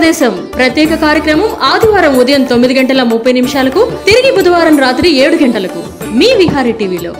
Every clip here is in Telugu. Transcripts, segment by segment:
ప్రదేశం ప్రత్యేక కార్యక్రమం ఆదివారం ఉదయం తొమ్మిది గంటల ముప్పై నిమిషాలకు తిరిగి బుధవారం రాత్రి ఏడు గంటలకు మీ విహారీ టీవీలో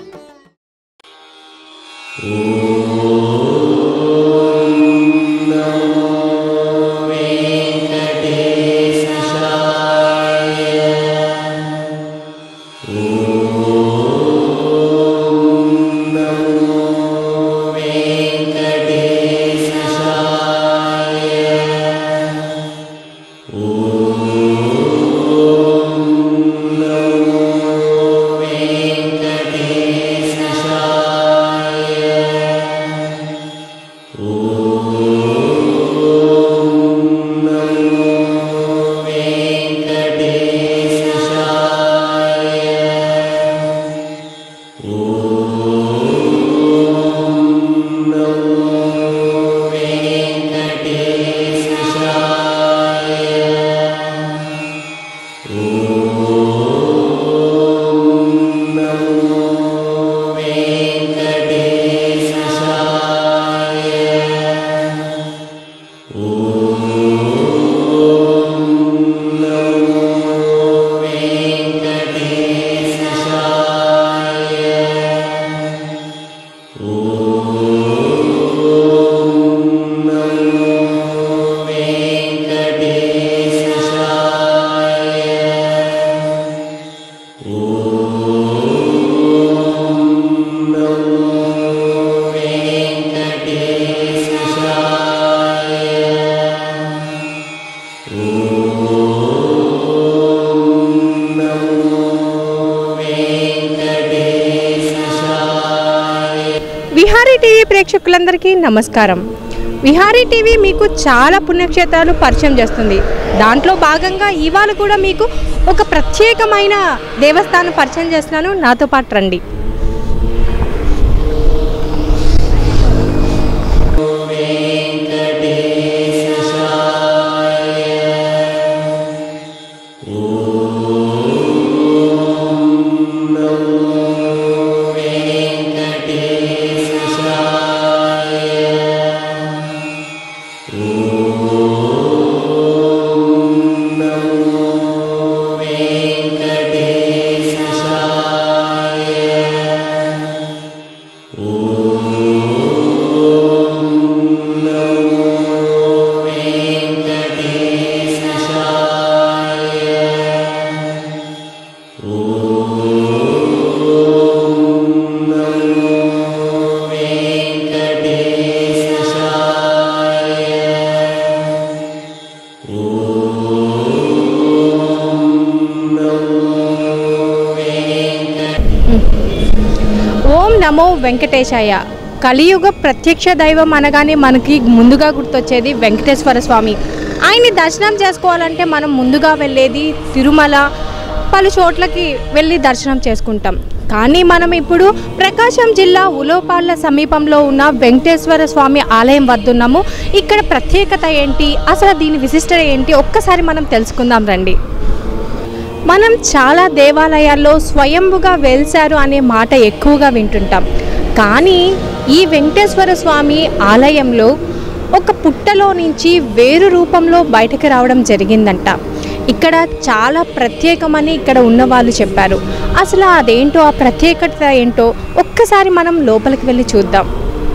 విహారీ టీవీ ప్రేక్షకులందరికీ నమస్కారం విహారీ టీవీ మీకు చాలా పుణ్యక్షేత్రాలు పరిచయం చేస్తుంది దాంట్లో భాగంగా ఇవాళ కూడా మీకు ఒక ప్రత్యేకమైన దేవస్థానం పరిచయం చేస్తున్నాను నాతో పాటు రండి ఓం నమో వెంకటేశాయ కలియుగ ప్రత్యక్ష దైవం అనగానే మనకి ముందుగా గుర్తొచ్చేది వెంకటేశ్వర స్వామి ఆయన్ని దర్శనం చేసుకోవాలంటే మనం ముందుగా వెళ్ళేది తిరుమల పలు చోట్లకి వెళ్ళి దర్శనం చేసుకుంటాం కానీ మనం ఇప్పుడు ప్రకాశం జిల్లా ఉలోపాళ్ళ సమీపంలో ఉన్న వెంకటేశ్వర స్వామి ఆలయం వద్దున్నాము ఇక్కడ ప్రత్యేకత ఏంటి అసలు దీని విశిష్టత ఏంటి ఒక్కసారి మనం తెలుసుకుందాం రండి మనం చాలా దేవాలయాల్లో స్వయంభుగా వెలిశారు అనే మాట ఎక్కువగా వింటుంటాం కానీ ఈ వెంకటేశ్వర స్వామి ఆలయంలో ఒక పుట్టలో నుంచి వేరు రూపంలో బయటకు రావడం జరిగిందంట ఇక్కడ చాలా ప్రత్యేకమని ఇక్కడ ఉన్న వాళ్ళు చెప్పారు అసలు అదేంటో ఆ ప్రత్యేకత ఏంటో ఒక్కసారి మనం లోపలికి వెళ్ళి చూద్దాం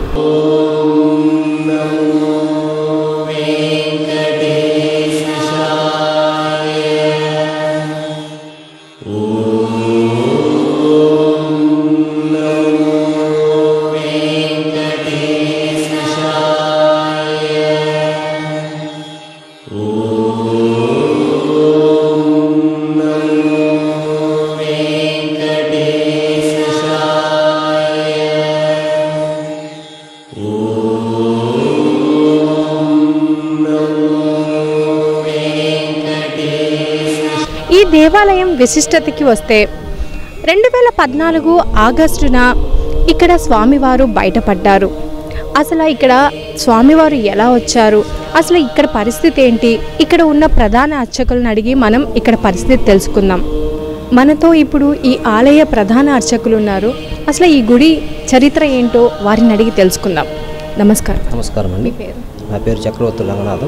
ఈ దేవాలయం విశిష్టతకి వస్తే రెండు వేల పద్నాలుగు ఆగస్టున ఇక్కడ స్వామివారు బయటపడ్డారు అసలు ఇక్కడ స్వామివారు ఎలా వచ్చారు అసలు ఇక్కడ పరిస్థితి ఏంటి ఇక్కడ ఉన్న ప్రధాన అర్చకులను అడిగి మనం ఇక్కడ పరిస్థితి తెలుసుకుందాం మనతో ఇప్పుడు ఈ ఆలయ ప్రధాన అర్చకులు ఉన్నారు అసలు ఈ గుడి చరిత్ర ఏంటో వారిని అడిగి తెలుసుకుందాం నమస్కారం నమస్కారం మీ అండి పేరు నా పేరు చక్రవర్తి రంగనాథం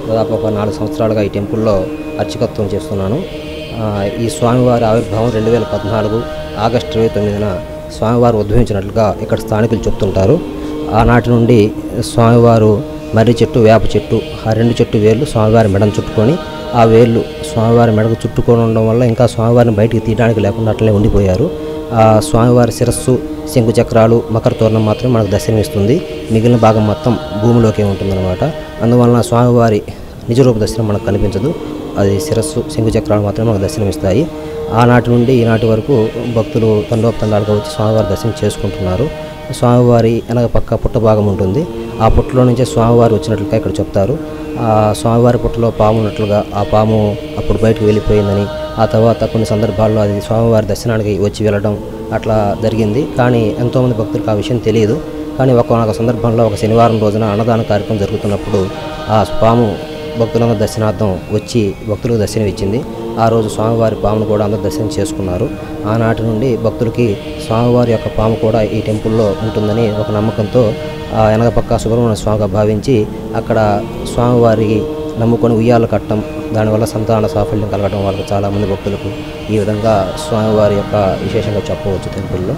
దాదాపు ఒక నాలుగు సంవత్సరాలుగా ఈ టెంపుల్లో అర్చకత్వం చేస్తున్నాను ఆ, ఈ స్వామివారి ఆవిర్భావం రెండు వేల పద్నాలుగు ఆగస్టు ఇరవై తొమ్మిదిన స్వామివారు ఉద్భవించినట్లుగా ఇక్కడ స్థానికులు చెప్తుంటారు ఆనాటి నుండి స్వామివారు మర్రి చెట్టు వేప చెట్టు ఆ రెండు చెట్టు వేళ్ళు స్వామివారి మెడను చుట్టుకొని ఆ వేళ్ళు స్వామివారి మెడకు చుట్టుకొని ఉండడం వల్ల ఇంకా స్వామివారిని బయటికి తీయడానికి లేకుండా అట్లనే ఉండిపోయారు ఆ స్వామివారి శిరస్సు శంకు చక్రాలు మకర తోరణం మాత్రమే మనకు దర్శనమిస్తుంది మిగిలిన భాగం మొత్తం భూమిలోకే ఉంటుందన్నమాట అందువలన స్వామివారి నిజరూప దర్శనం మనకు కనిపించదు అది శిరస్సు శంకు చక్రాలు మాత్రమే మనకు దర్శనమిస్తాయి ఆనాటి నుండి ఈనాటి వరకు భక్తులు తండోపతండాలుగా వచ్చి స్వామివారి దర్శనం చేసుకుంటున్నారు స్వామివారి వెనక పక్క పుట్ట భాగం ఉంటుంది ఆ పుట్టలో నుంచే స్వామివారు వచ్చినట్లుగా ఇక్కడ చెప్తారు ఆ స్వామివారి పుట్టలో పాము ఉన్నట్లుగా ఆ పాము అప్పుడు బయటకు వెళ్ళిపోయిందని ఆ తర్వాత కొన్ని సందర్భాల్లో అది స్వామివారి దర్శనానికి వచ్చి వెళ్ళడం అట్లా జరిగింది కానీ ఎంతోమంది భక్తులకు ఆ విషయం తెలియదు కానీ ఒక సందర్భంలో ఒక శనివారం రోజున అన్నదాన కార్యక్రమం జరుగుతున్నప్పుడు ఆ పాము భక్తులందరూ దర్శనార్థం వచ్చి భక్తులకు దర్శనం ఇచ్చింది ఆ రోజు స్వామివారి పామును కూడా అందరూ దర్శనం చేసుకున్నారు ఆనాటి నుండి భక్తులకి స్వామివారి యొక్క పాము కూడా ఈ టెంపుల్లో ఉంటుందని ఒక నమ్మకంతో ఆ వెనక పక్క సుబ్రహ్మణ్య స్వామిగా భావించి అక్కడ స్వామివారికి నమ్ముకొని ఉయ్యాలు కట్టడం దానివల్ల సంతాన సాఫల్యం కలగడం వాళ్ళకి చాలామంది భక్తులకు ఈ విధంగా స్వామివారి యొక్క విశేషంగా చెప్పవచ్చు టెంపుల్లో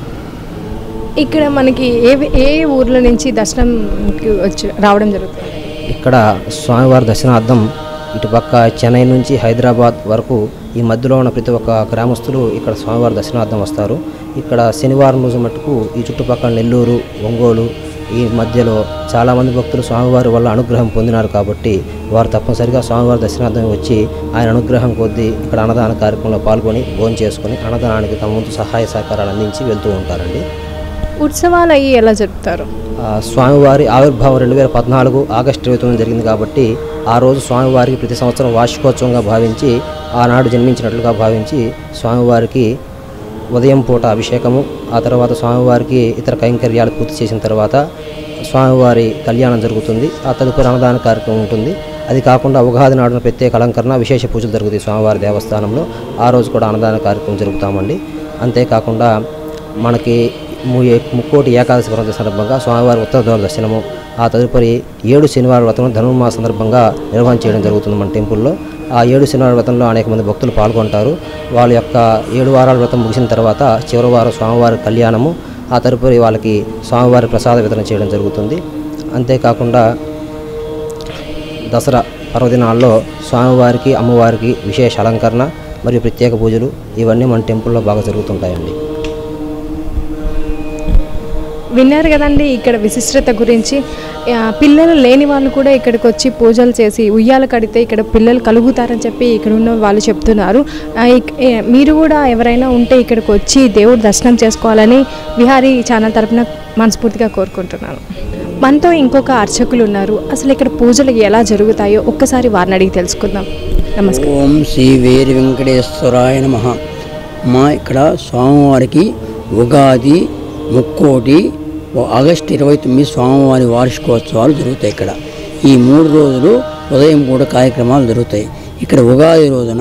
ఇక్కడ మనకి ఏ ఏ ఊర్ల నుంచి దర్శనంకి వచ్చి రావడం జరుగుతుంది ఇక్కడ స్వామివారి దర్శనార్థం ఇటుపక్క చెన్నై నుంచి హైదరాబాద్ వరకు ఈ మధ్యలో ఉన్న ప్రతి ఒక్క గ్రామస్తులు ఇక్కడ స్వామివారి దర్శనార్థం వస్తారు ఇక్కడ శనివారం రోజు మటుకు ఈ చుట్టుపక్కల నెల్లూరు ఒంగోలు ఈ మధ్యలో చాలామంది భక్తులు స్వామివారి వల్ల అనుగ్రహం పొందినారు కాబట్టి వారు తప్పనిసరిగా స్వామివారి దర్శనార్థం వచ్చి ఆయన అనుగ్రహం కొద్దీ ఇక్కడ అన్నదాన కార్యక్రమంలో పాల్గొని భోజనం చేసుకొని అన్నదానానికి తమ వంతు సహాయ సహకారాలు అందించి వెళ్తూ ఉంటారండి ఉత్సవాలు అయ్యి ఎలా జరుపుతారు ఆ, స్వామివారి ఆవిర్భావం రెండు వేల పద్నాలుగు ఆగస్టు ఇరవై తొమ్మిది జరిగింది కాబట్టి ఆ రోజు స్వామివారికి ప్రతి సంవత్సరం వార్షికోత్సవంగా భావించి ఆనాడు జన్మించినట్లుగా భావించి స్వామివారికి ఉదయం పూట అభిషేకము ఆ తర్వాత స్వామివారికి ఇతర కైంకర్యాలు పూర్తి చేసిన తర్వాత స్వామివారి కళ్యాణం జరుగుతుంది ఆ తదుపరి అన్నదాన కార్యక్రమం ఉంటుంది అది కాకుండా ఉగాది నాడున ప్రత్యేక అలంకరణ విశేష పూజలు జరుగుతాయి స్వామివారి దేవస్థానంలో ఆ రోజు కూడా అన్నదాన కార్యక్రమం జరుపుతామండి అంతేకాకుండా మనకి ము- ముక్కోటి ఏకాదశి వ్రత సందర్భంగా స్వామివారి ఉత్తర ద్వార దర్శనము ఆ తదుపరి ఏడు శనివార వ్రతం ధనుర్మాస సందర్భంగా నిర్వహణ చేయడం జరుగుతుంది మన టెంపుల్లో ఆ ఏడు శనివార వ్రతంలో అనేక మంది భక్తులు పాల్గొంటారు వాళ్ళ యొక్క ఏడు వారాల వ్రతం ముగిసిన తర్వాత చివరి వారం స్వామివారి కళ్యాణము ఆ తదుపరి వాళ్ళకి స్వామివారి ప్రసాద వితరణ చేయడం జరుగుతుంది అంతేకాకుండా దసరా పర్వదినాల్లో స్వామివారికి అమ్మవారికి విశేష అలంకరణ మరియు ప్రత్యేక పూజలు ఇవన్నీ మన టెంపుల్లో బాగా జరుగుతుంటాయండి విన్నారు కదండి ఇక్కడ విశిష్టత గురించి ఆ, పిల్లలు లేని వాళ్ళు కూడా ఇక్కడికి వచ్చి పూజలు చేసి ఉయ్యాలు కడితే ఇక్కడ పిల్లలు కలుగుతారని చెప్పి ఇక్కడ ఉన్న వాళ్ళు చెప్తున్నారు ఆ, ఇక్- ఏ, మీరు కూడా ఎవరైనా ఉంటే ఇక్కడికి వచ్చి దేవుడు దర్శనం చేసుకోవాలని విహారీ ఛానల్ తరపున మనస్ఫూర్తిగా కోరుకుంటున్నాను మనతో ఇంకొక అర్చకులు ఉన్నారు అసలు ఇక్కడ పూజలు ఎలా జరుగుతాయో ఒక్కసారి వారిని అడిగి తెలుసుకుందాం నమస్కారం ఓం శ్రీ వీర వెంకటేశ్వరాయ నమ మా ఇక్కడ స్వామివారికి ఉగాది ముక్కోటి ఓ ఆగస్టు ఇరవై తొమ్మిది స్వామివారి వార్షికోత్సవాలు జరుగుతాయి ఇక్కడ ఈ మూడు రోజులు ఉదయం కూడా కార్యక్రమాలు జరుగుతాయి ఇక్కడ ఉగాది రోజున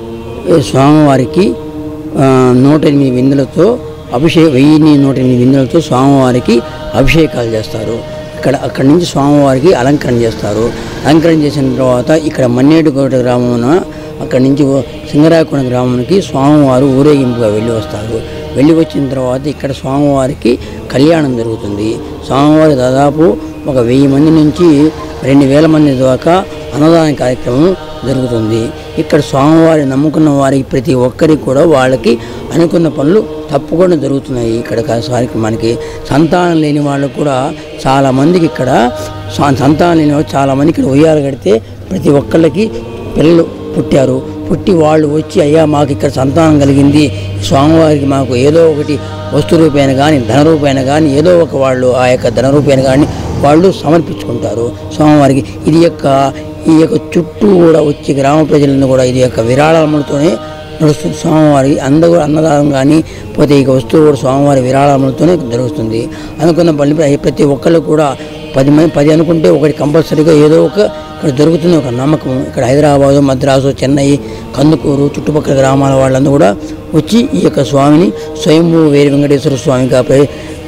ఏ, స్వామివారికి ఆ, నూట ఎనిమిది విందులతో అభిషేక వెయ్యి నూట ఎనిమిది విందులతో స్వామివారికి అభిషేకాలు చేస్తారు ఇక్కడ అక్కడి నుంచి స్వామివారికి అలంకరణ చేస్తారు అలంకరణ చేసిన తర్వాత ఇక్కడ మన్నేడుకోట గ్రామమున అక్కడి నుంచి ఓ- సింగరాయకొండ గ్రామానికి స్వామివారు ఊరేగింపుగా వెళ్ళి వస్తారు వెళ్ళి వచ్చిన తర్వాత ఇక్కడ స్వామివారికి కళ్యాణం జరుగుతుంది స్వామివారి దాదాపు ఒక వెయ్యి మంది నుంచి రెండు వేల మంది దాకా అన్నదాన కార్యక్రమం జరుగుతుంది ఇక్కడ స్వామివారి నమ్ముకున్న వారికి ప్రతి ఒక్కరికి కూడా వాళ్ళకి అనుకున్న పనులు తప్పకుండా జరుగుతున్నాయి ఇక్కడ కార్యక్రమానికి సంతానం లేని వాళ్ళు కూడా చాలా మందికి ఇక్కడ స- సంతానం లేని వాళ్ళు చాలా మంది ఇక్కడ ఉయ్యాలు కడితే ప్రతి ఒక్కళ్ళకి పిల్లలు పుట్టారు పుట్టి వాళ్ళు వచ్చి అయ్యా మాకు ఇక్కడ సంతానం కలిగింది స్వామివారికి మాకు ఏదో ఒకటి వస్తు రూపేణ కానీ ధన రూపేణ కానీ ఏదో ఒక వాళ్ళు ఆ యొక్క ధన రూపేణ కానీ వాళ్ళు సమర్పించుకుంటారు స్వామివారికి ఇది యొక్క ఈ యొక్క చుట్టూ కూడా వచ్చి గ్రామ ప్రజలను కూడా ఇది యొక్క విరాళములతోనే నడుస్తుంది స్వామివారి అందరూ అన్నదానం కానీ పోతే ఇక వస్తువు కూడా స్వామివారి విరాళములతోనే జరుగుతుంది అనుకున్న పని ప్రతి ఒక్కళ్ళు కూడా పది మంది పది అనుకుంటే ఒకటి కంపల్సరీగా ఏదో ఒక ఇక్కడ దొరుకుతుంది ఒక నమ్మకం ఇక్కడ హైదరాబాదు మద్రాసు చెన్నై కందుకూరు చుట్టుపక్కల గ్రామాల వాళ్ళందరూ కూడా వచ్చి ఈ యొక్క స్వామిని స్వయంభూ వీర వెంకటేశ్వర స్వామిగా ప్ర-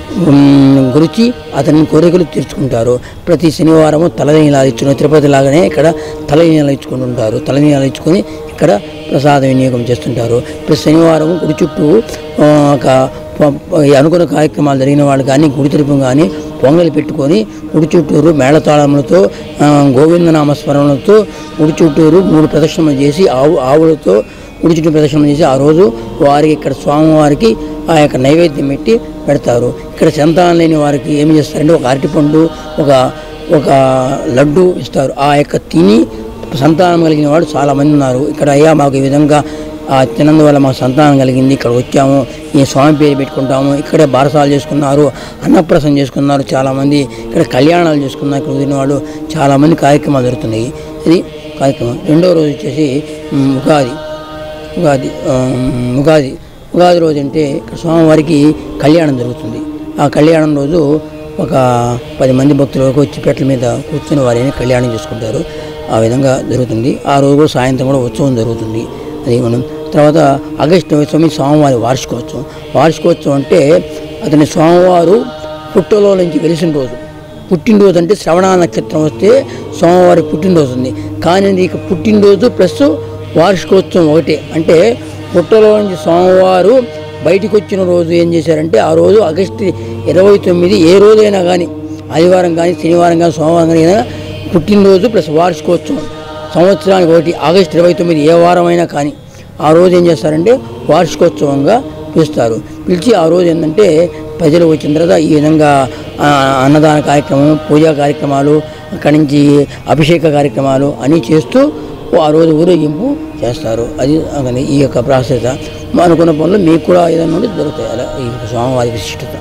ఉమ్, గురించి అతని కోరికలు తీర్చుకుంటారు ప్రతి శనివారము తలనీలాలు ఇచ్చుకుని తిరుపతి లాగానే ఇక్కడ తలనీలాలు ఇచ్చుకుంటుంటారు తలనీలాలు ఇచ్చుకొని ఇక్కడ ప్రసాద వినియోగం చేస్తుంటారు ప్రతి శనివారం గుడి చుట్టూ ఆ, ఒక ప- ప- ఈ అనుకున్న కార్యక్రమాలు జరిగిన వాళ్ళు కానీ గుడి తరపు కానీ పొంగలి పెట్టుకొని గుడి చుట్టూరు మేళతాళములతో ఆ, గోవిందనామ స్మరణలతో గుడి చుట్టూరు మూడు ప్రదక్షిణలు చేసి ఆవు ఆవులతో గుడి చుట్టూ ప్రదక్షిణం చేసి ఆ రోజు వారికి ఇక్కడ స్వామివారికి ఆ యొక్క నైవేద్యం పెట్టి పెడతారు ఇక్కడ సంతానం లేని వారికి ఏం చేస్తారంటే ఒక అరటిపండు ఒక ఒక లడ్డు ఇస్తారు ఆ యొక్క తిని సంతానం కలిగిన వాడు చాలామంది ఉన్నారు ఇక్కడ అయ్యా మాకు ఈ విధంగా ఆ తినందువల్ల మాకు సంతానం కలిగింది ఇక్కడ వచ్చాము ఈ స్వామి పేరు పెట్టుకుంటాము ఇక్కడే బారసాలు చేసుకున్నారు అన్నప్రసం చేసుకున్నారు చాలామంది ఇక్కడ కళ్యాణాలు చేసుకున్నారు ఇక్కడ వదిలిన వాళ్ళు చాలామంది కార్యక్రమాలు జరుగుతున్నాయి ఇది కార్యక్రమం రెండో రోజు వచ్చేసి ఉమ్, ఉగాది ఉగాది ఆ, ఉగాది ఉగాది రోజు అంటే ఇక్కడ స్వామివారికి కళ్యాణం జరుగుతుంది ఆ కళ్యాణం రోజు ఒక పది మంది భక్తులు వరకు వచ్చి పెట్టల మీద కూర్చుని వారిని కళ్యాణం చేసుకుంటారు ఆ విధంగా జరుగుతుంది ఆ రోజు కూడా సాయంత్రం కూడా ఉత్సవం జరుగుతుంది అది మనం తర్వాత ఆగస్టు తొమ్మిది స్వామివారి వార్షికోత్సవం వార్షికోత్సవం అంటే అతని స్వామివారు పుట్టలో నుంచి వెలిసిన రోజు పుట్టినరోజు అంటే శ్రవణ నక్షత్రం వస్తే సోమవారి పుట్టినరోజు ఉంది కానీ ఇక పుట్టినరోజు ప్లస్ వార్షికోత్సవం ఒకటే అంటే పుట్టలో నుంచి సోమవారు బయటికి వచ్చిన రోజు ఏం చేశారంటే ఆ రోజు ఆగస్టు ఇరవై తొమ్మిది ఏ రోజైనా కానీ ఆదివారం కానీ శనివారం కానీ సోమవారం కానీ ఏదైనా పుట్టినరోజు ప్లస్ వార్షికోత్సవం సంవత్సరానికి ఒకటి ఆగస్టు ఇరవై తొమ్మిది ఏ వారం అయినా కానీ ఆ రోజు ఏం చేస్తారంటే వార్షికోత్సవంగా పిలుస్తారు పిలిచి ఆ రోజు ఏంటంటే ప్రజలు వచ్చిన తర్వాత ఈ విధంగా ఆ, అన్నదాన కార్యక్రమం పూజా కార్యక్రమాలు అక్కడి నుంచి అభిషేక కార్యక్రమాలు అన్నీ చేస్తూ ఆ రోజు ఊరేగింపు చేస్తారు అది అందుకని ఈ యొక్క ప్రాసెస్ మా అనుకున్న పనులు మీకు కూడా ఏదైనా ఉంటే దొరుకుతాయి అలా ఈ స్వామివారి విశిష్టత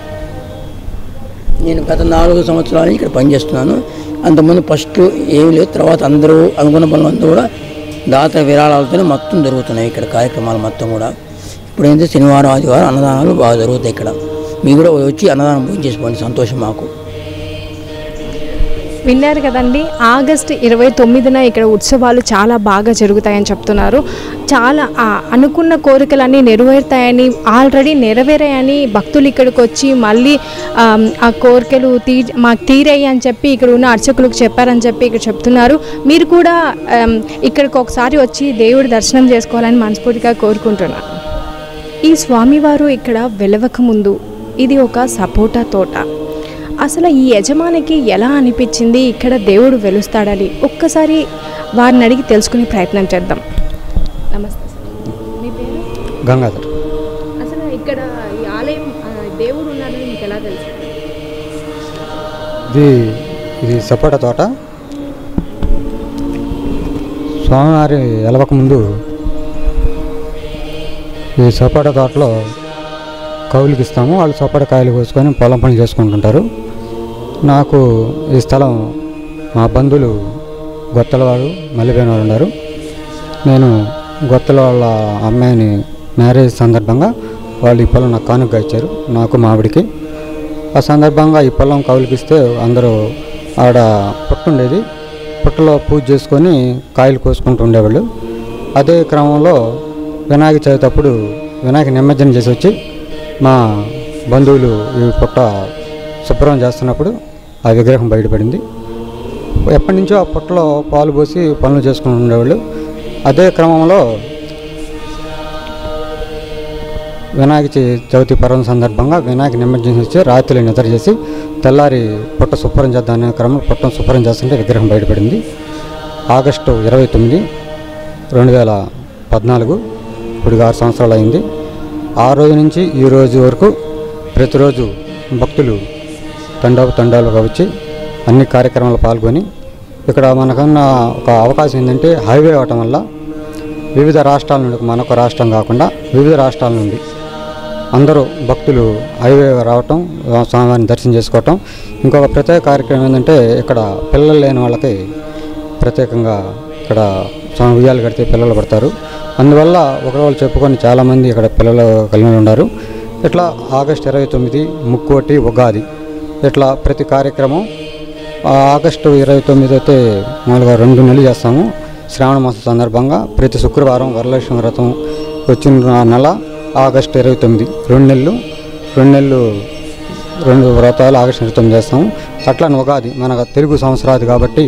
నేను గత నాలుగు సంవత్సరాల నుంచి ఇక్కడ పనిచేస్తున్నాను అంతకుముందు ఫస్ట్ ఏమీ లేదు తర్వాత అందరూ అనుకున్న పనులు అంతా కూడా దాత విరాళాలతోనే మొత్తం జరుగుతున్నాయి ఇక్కడ కార్యక్రమాలు మొత్తం కూడా ఇప్పుడు ఏంటంటే శనివారం ఆదివారం అన్నదానాలు బాగా జరుగుతాయి ఇక్కడ మీరు కూడా వచ్చి అన్నదానం భోజనం చేసుకోండి సంతోషం మాకు విన్నారు కదండి ఆగస్ట్ ఇరవై తొమ్మిదిన ఇక్కడ ఉత్సవాలు చాలా బాగా జరుగుతాయని చెప్తున్నారు చాలా ఆ అనుకున్న కోరికలన్నీ నెరవేరుతాయని ఆల్రెడీ నెరవేరాయని భక్తులు ఇక్కడికి వచ్చి మళ్ళీ ఆమ్, ఆ కోరికలు తీ మాకు తీరాయి అని చెప్పి ఇక్కడ ఉన్న అర్చకులకు చెప్పారని చెప్పి ఇక్కడ చెప్తున్నారు మీరు కూడా ఆమ్, ఇక్కడికి ఒకసారి వచ్చి దేవుడి దర్శనం చేసుకోవాలని మనస్ఫూర్తిగా కోరుకుంటున్నాను ఈ స్వామివారు ఇక్కడ వెలవక ముందు ఇది ఒక సపోటా తోట అసలు ఈ యజమానికి ఎలా అనిపించింది ఇక్కడ దేవుడు వెలుస్తాడని ఒక్కసారి వారిని అడిగి తెలుసుకునే ప్రయత్నం చేద్దాం నమస్తే సార్ మీ పేరు గంగాధర్ అసలు ఇక్కడ ఈ ఆలయం ఆ, దేవుడు ఉన్నాడని మీకు ఎలా తెలుసు ఇది ఇది సపోటా తోట స్వామివారి ఎలవక ముందు ఈ సపోటా తోటలో కౌలుకి ఇస్తాము వాళ్ళు సపోటా కాయలు కోసుకొని పొలం పని చేసుకుంటుంటారు నాకు ఈ స్థలం మా బంధువులు గొత్తల వారు మల్లిపోయిన వారు ఉన్నారు నేను గొత్తల వాళ్ళ అమ్మాయిని మ్యారేజ్ సందర్భంగా వాళ్ళు ఈ పొలం నాకు కానుకగా ఇచ్చారు నాకు మావిడికి ఆ సందర్భంగా ఈ పొలం కౌలుకిస్తే అందరూ ఆడ పుట్ట ఉండేది పుట్టలో పూజ చేసుకొని కాయలు కోసుకుంటూ ఉండేవాళ్ళు అదే క్రమంలో వినాయక చవితి అప్పుడు వినాయక నిమజ్జనం చేసి వచ్చి మా బంధువులు ఈ పుట్ట శుభ్రం చేస్తున్నప్పుడు ఆ విగ్రహం బయటపడింది ఎప్పటి నుంచో ఆ పుట్టలో పాలు పోసి పనులు చేసుకుని ఉండేవాళ్ళు అదే క్రమంలో వినాయక చవి- చవితి పర్వం సందర్భంగా వినాయక నిమజ్జనం చేసి రాత్రి నిద్ర చేసి తెల్లారి పుట్ట శుభ్రం చేద్దాం అనే క్రమంలో పుట్టం శుభ్రం చేస్తుంటే విగ్రహం బయటపడింది ఆగస్టు ఇరవై తొమ్మిది రెండు వేల పద్నాలుగు ఇప్పుడు ఆరు సంవత్సరాలు అయింది ఆ రోజు నుంచి ఈ రోజు వరకు ప్రతిరోజు భక్తులు తండాపు తండాలుగా వచ్చి అన్ని కార్యక్రమాలు పాల్గొని ఇక్కడ మనకన్నా ఒక అవకాశం ఏంటంటే హైవే అవటం వల్ల వివిధ రాష్ట్రాల నుండి మనొక రాష్ట్రం కాకుండా వివిధ రాష్ట్రాల నుండి అందరూ భక్తులు హైవే రావటం ఆ స్వామివారిని దర్శనం చేసుకోవటం ఇంకొక ప్రత్యేక కార్యక్రమం ఏంటంటే ఇక్కడ పిల్లలు లేని వాళ్ళకి ప్రత్యేకంగా ఇక్కడ స్వామి ఉయ్యాలు కడితే పిల్లలు పడతారు అందువల్ల ఒకరోజు చెప్పుకొని చాలామంది ఇక్కడ పిల్లలు కలిగి ఉన్నారు ఇట్లా ఆగస్ట్ ఇరవై తొమ్మిది ముక్కోటి ఉగాది ఇట్లా ప్రతి కార్యక్రమం ఆ ఆగస్టు ఇరవై తొమ్మిది అయితే మామూలుగా రెండు నెలలు చేస్తాము శ్రావణ మాసం సందర్భంగా ప్రతి శుక్రవారం వరలక్ష్మి వ్రతం వచ్చిన నెల ఆగస్టు ఇరవై తొమ్మిది రెండు నెలలు రెండు నెలలు రెండు వ్రతాలు ఆగస్టు ఇరవై తొమ్మిది చేస్తాము అట్లానే ఉగాది మన తెలుగు సంవత్సరాది కాబట్టి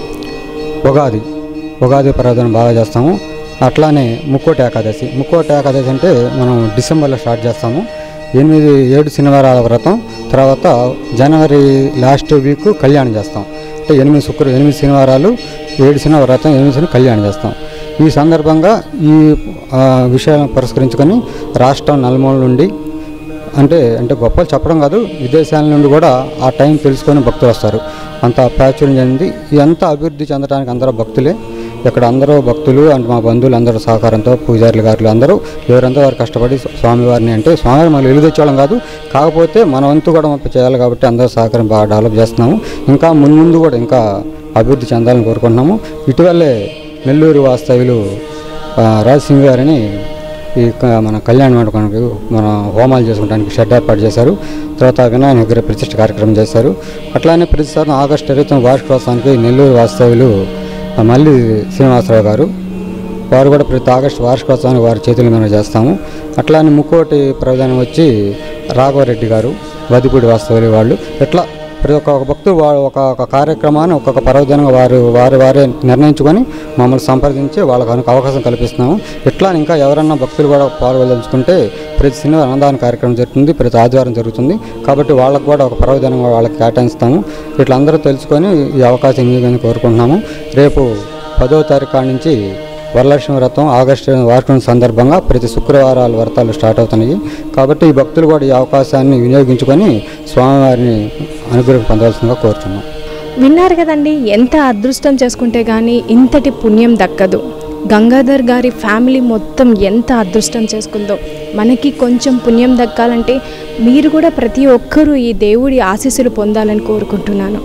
ఉగాది ఉగాది పర్వదిన బాగా చేస్తాము అట్లానే ముక్కోటి ఏకాదశి ముక్కోటి ఏకాదశి అంటే మనం డిసెంబర్లో స్టార్ట్ చేస్తాము ఎనిమిది ఏడు శనివారాల వ్రతం తర్వాత జనవరి లాస్ట్ వీక్ కళ్యాణం చేస్తాం అంటే ఎనిమిది శుక్ర ఎనిమిది శనివారాలు ఏడు శనివారం వ్రతం ఎనిమిది శని కళ్యాణం చేస్తాం ఈ సందర్భంగా ఈ ఆ, విషయాలను పురస్కరించుకొని రాష్ట్రం నలుమూల నుండి అంటే అంటే గొప్పలు చెప్పడం కాదు విదేశాల నుండి కూడా ఆ టైం తెలుసుకొని భక్తులు వస్తారు అంత ప్రాచుర్యం చెందింది ఇదంతా అభివృద్ధి చెందడానికి అందరూ భక్తులే ఇక్కడ అందరూ భక్తులు అంటే మా బంధువులు అందరూ సహకారంతో పూజారులు గారులు అందరూ ఎవరంతా వారు కష్టపడి స్వామివారిని అంటే స్వామివారి మనం ఇల్లు తెచ్చేవాళ్ళం కాదు కాకపోతే మన వంతు కూడా మనం చేయాలి కాబట్టి అందరూ సహకారం బాగా డెవలప్ చేస్తున్నాము ఇంకా మున్ముందు కూడా ఇంకా అభివృద్ధి చెందాలని కోరుకుంటున్నాము ఇటీవలే నెల్లూరు వాస్తవ్యులు ఆ, రాజసింగ్ గారని ఈ క- మన కళ్యాణ మండపానికి మన హోమాలు చేసుకోవడానికి షెడ్ ఏర్పాటు చేశారు తర్వాత వినాయక విగ్రహ ప్రతిష్ఠ కార్యక్రమం చేశారు అట్లానే ప్రతి సంవత్సరం ఆగస్టు ఇరవై తొమ్మిది వార్షికోత్సవానికి నెల్లూరు వాస్తవ్యులు ఆ, మల్లి శ్రీనివాసరావు గారు వారు కూడా ప్రతి ఆగస్టు వార్షికోత్సవానికి వారి చేతుల మీద చేస్తాము అట్లానే ముక్కోటి ప్రధానం వచ్చి రాఘవరెడ్డి గారు వదిపూడి వాస్తవులు వాళ్ళు ఇట్లా ప్రతి ఒక్క ఒక భక్తుడు వా- ఒక ఒక కార్యక్రమాన్ని ఒక్కొక్క పర్వదినంగా వారు వారి వారే నిర్ణయించుకొని మమ్మల్ని సంప్రదించి వాళ్ళకు అను- అవకాశం కల్పిస్తున్నాము ఇట్లా ఇంకా ఎవరన్నా భక్తులు కూడా పాల్గొదలుచుకుంటే ప్రతి శనివారం అన్నదాన కార్యక్రమం జరుగుతుంది ప్రతి ఆదివారం జరుగుతుంది కాబట్టి వాళ్ళకు కూడా ఒక పర్వదినం వాళ్ళకి కేటాయిస్తాము ఇట్లా అందరూ తెలుసుకొని ఈ అవకాశం వినియోగాన్ని కోరుకుంటున్నాము రేపు పదో తారీఖు కాడ నుంచి వరలక్ష్మి వ్రతం ఆగస్టు వార్షికం సందర్భంగా ప్రతి శుక్రవారాలు వ్రతాలు స్టార్ట్ అవుతున్నాయి కాబట్టి ఈ భక్తులు కూడా ఈ అవకాశాన్ని వినియోగించుకొని స్వామివారిని అనుగ్రహం పొందవలసిందిగా కోరుతున్నాం విన్నారు కదండి ఎంత అదృష్టం చేసుకుంటే కానీ ఇంతటి పుణ్యం దక్కదు గంగాధర్ గారి ఫ్యామిలీ మొత్తం ఎంత అదృష్టం చేసుకుందో మనకి కొంచెం పుణ్యం దక్కాలంటే మీరు కూడా ప్రతి ఒక్కరూ ఈ దేవుడి ఆశీస్సులు పొందాలని కోరుకుంటున్నాను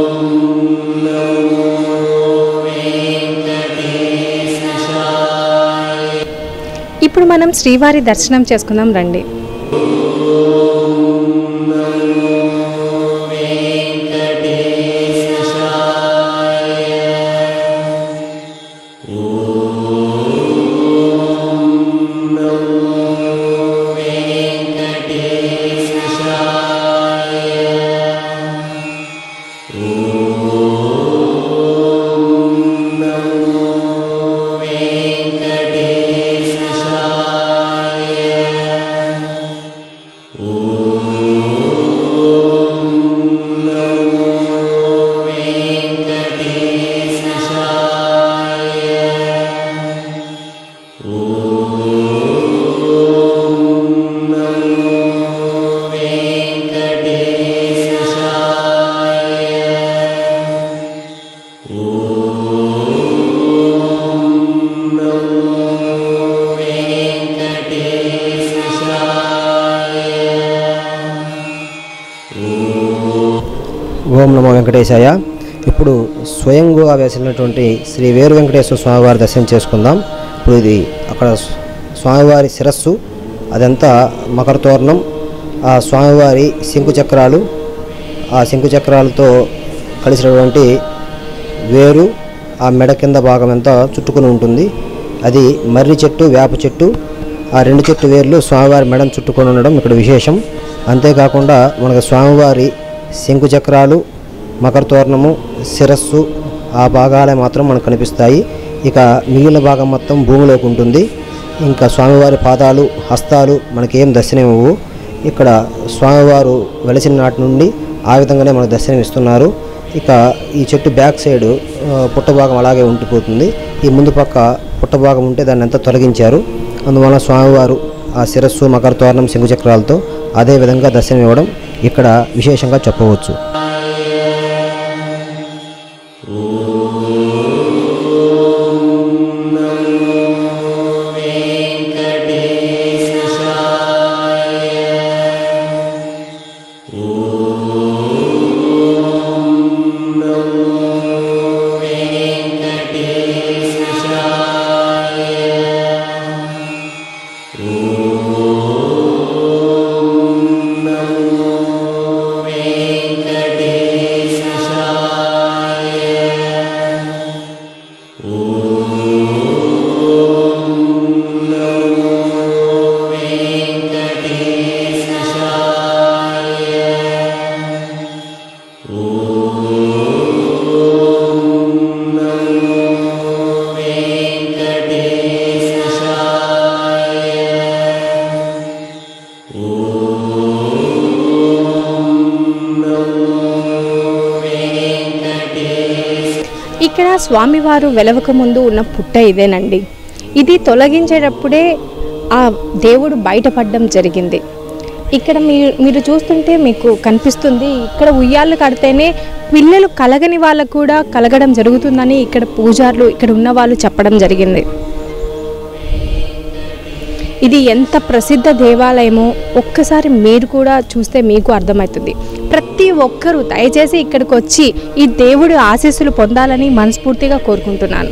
ఇప్పుడు మనం శ్రీవారి దర్శనం చేసుకుందాం రండి ఓం నమో వెంకటేశాయ ఇప్పుడు స్వయంగా వేసినటువంటి శ్రీ వేరు వెంకటేశ్వర స్వామివారి దర్శనం చేసుకుందాం ఇప్పుడు ఇది అక్కడ స్వామివారి శిరస్సు అదంతా మకర తోరణం ఆ స్వామివారి శంకు చక్రాలు ఆ శంకు చక్రాలతో కలిసినటువంటి వేరు ఆ మెడ కింద భాగం అంతా చుట్టుకుని ఉంటుంది అది మర్రి చెట్టు వేప చెట్టు ఆ రెండు చెట్టు వేర్లు స్వామివారి మెడను చుట్టుకొని ఉండడం ఇక్కడ విశేషం అంతేకాకుండా మనకు స్వామివారి శంకు చక్రాలు మకర తోరణము శిరస్సు ఆ భాగాలే మాత్రం మనకు కనిపిస్తాయి ఇక మిగిలిన భాగం మొత్తం భూమిలోకి ఉంటుంది ఇంకా స్వామివారి పాదాలు హస్తాలు మనకేం దర్శనమివ్వవు ఇక్కడ స్వామివారు వెలిసిన నాటి నుండి ఆ విధంగానే మనకు దర్శనం ఇస్తున్నారు ఇక ఈ చెట్టు బ్యాక్ సైడ్ ఆ, పుట్ట భాగం అలాగే ఉండిపోతుంది ఈ ముందు పక్క పుట్ట భాగం ఉంటే దాన్ని అంతా తొలగించారు అందువలన స్వామివారు ఆ శిరస్సు మకర తోరణం శంకుచక్రాలతో అదే విధంగా దర్శనం ఇవ్వడం ఇక్కడ విశేషంగా చెప్పవచ్చు వెంకటేశాయ ఇక్కడ స్వామివారు వెలవక ముందు ఉన్న పుట్ట ఇదేనండి ఇది తొలగించేటప్పుడే ఆ దేవుడు బయటపడడం జరిగింది ఇక్కడ మీరు మీరు చూస్తుంటే మీకు కనిపిస్తుంది ఇక్కడ ఉయ్యాలు కడితేనే పిల్లలు కలగని వాళ్ళకు కూడా కలగడం జరుగుతుందని ఇక్కడ పూజారులు ఇక్కడ ఉన్న వాళ్ళు చెప్పడం జరిగింది ఇది ఎంత ప్రసిద్ధ దేవాలయమో ఒక్కసారి మీరు కూడా చూస్తే మీకు అర్థమవుతుంది ప్రతి ఒక్కరూ దయచేసి ఇక్కడికి వచ్చి ఈ దేవుడి ఆశీస్సులు పొందాలని మనస్ఫూర్తిగా కోరుకుంటున్నాను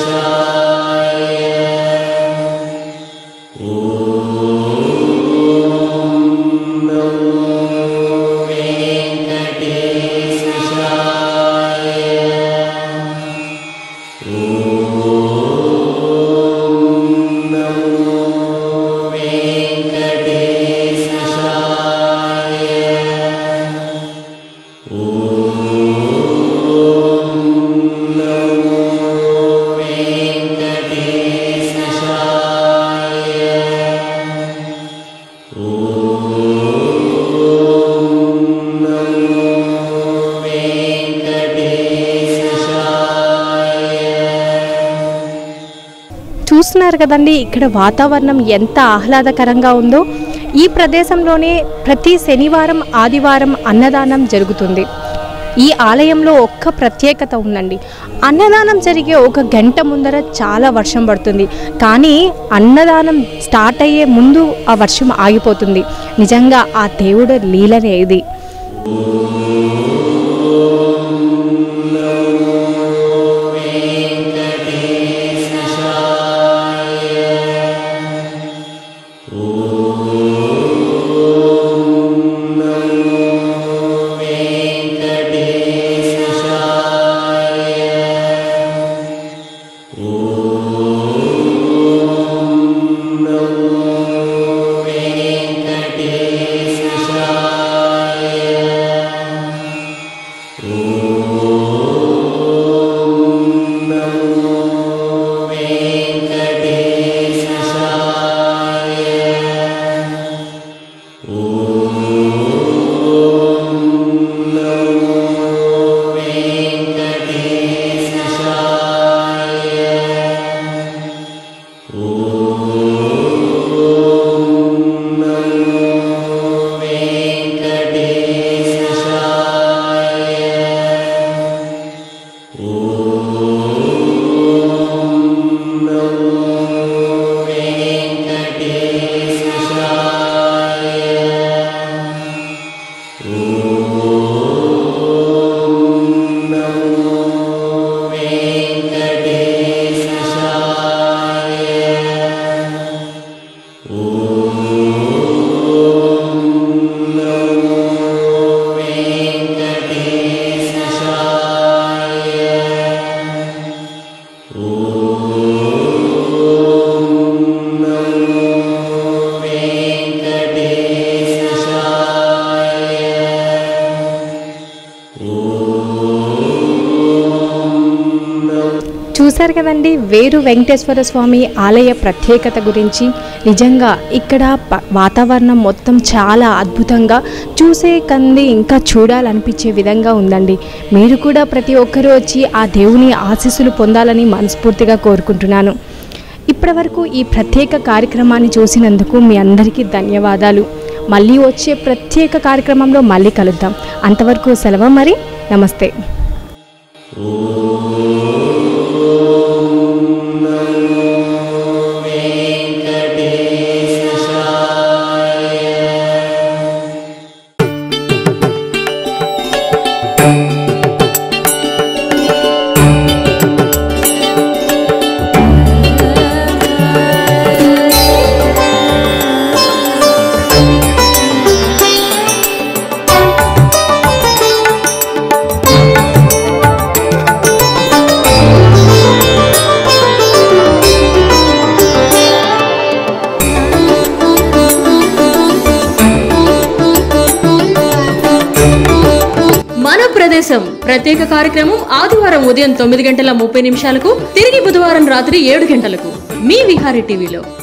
చూస్తున్నారు కదండి ఇక్కడ వాతావరణం ఎంత ఆహ్లాదకరంగా ఉందో ఈ ప్రదేశంలోనే ప్రతి శనివారం ఆదివారం అన్నదానం జరుగుతుంది ఈ ఆలయంలో ఒక్క ప్రత్యేకత ఉందండి అన్నదానం జరిగే ఒక గంట ముందర చాలా వర్షం పడుతుంది కానీ అన్నదానం స్టార్ట్ అయ్యే ముందు ఆ వర్షం ఆగిపోతుంది నిజంగా ఆ దేవుడు లీలనే ఇది చూశారు కదండి వేరు వెంకటేశ్వర స్వామి ఆలయ ప్రత్యేకత గురించి నిజంగా ఇక్కడ ప- వాతావరణం మొత్తం చాలా అద్భుతంగా చూసే కంది ఇంకా చూడాలనిపించే విధంగా ఉందండి మీరు కూడా ప్రతి ఒక్కరూ వచ్చి ఆ దేవుని ఆశీస్సులు పొందాలని మనస్ఫూర్తిగా కోరుకుంటున్నాను ఇప్పటివరకు ఈ ప్రత్యేక కార్యక్రమాన్ని చూసినందుకు మీ అందరికీ ధన్యవాదాలు మళ్ళీ వచ్చే ప్రత్యేక కార్యక్రమంలో మళ్ళీ కలుద్దాం అంతవరకు సెలవు మరి నమస్తే మన ప్రదేశం ప్రత్యేక కార్యక్రమం ఆదివారం ఉదయం తొమ్మిది గంటల ముప్పై నిమిషాలకు తిరిగి బుధవారం రాత్రి ఏడు గంటలకు మీ విహారీ టీవీలో